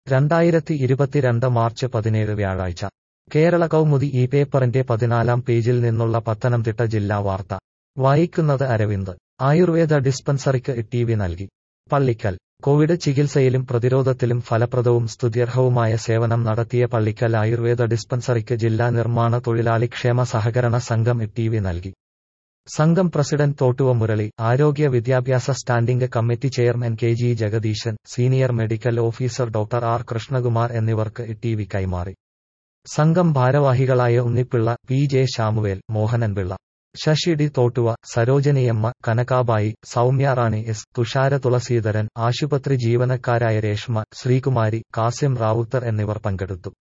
രണ്ടായിരത്തി ഇരുപത്തിരണ്ട് മാർച്ച് പതിനേഴ് വ്യാഴാഴ്ച കേരള കൗമുദി ഈ പേപ്പറിന്റെ പതിനാലാം പേജിൽ നിന്നുള്ള പത്തനംതിട്ട ജില്ലാ വാർത്ത വായിക്കുന്നത് അരവിന്ദ് ആയുർവേദ ഡിസ്പെൻസറിക്ക് ടി വി നൽകി പള്ളിക്കൽ കോവിഡ് ചികിത്സയിലും പ്രതിരോധത്തിലും ഫലപ്രദവും സ്തുത്യർഹവുമായ സേവനം നടത്തിയ പള്ളിക്കൽ ആയുർവേദ ഡിസ്പെൻസറിക്ക് ജില്ലാ നിർമ്മാണ തൊഴിലാളി ക്ഷേമ സഹകരണ സംഘം ടി വി നൽകി സംഘം പ്രസിഡന്റ് തോട്ടുവ മുരളി ആരോഗ്യ വിദ്യാഭ്യാസ standing committee chairman K G Jagadeesan senior medical officer doctor R Krishnakumar എന്നിവർക്ക് ടി വി കൈമാറി സംഘം ഭാരവാഹികളായ Unnipillai P J Samuel Mohananpillai Sasi D Thottuva Sarojiniamma Kanakabai Soumyarani S Thushara Thulaseedharan ആശുപത്രി ജീവനക്കാരായ രേഷ്മ ശ്രീകുമാരി കാസിം റാവുത്തർ എന്നിവർ പങ്കെടുത്തു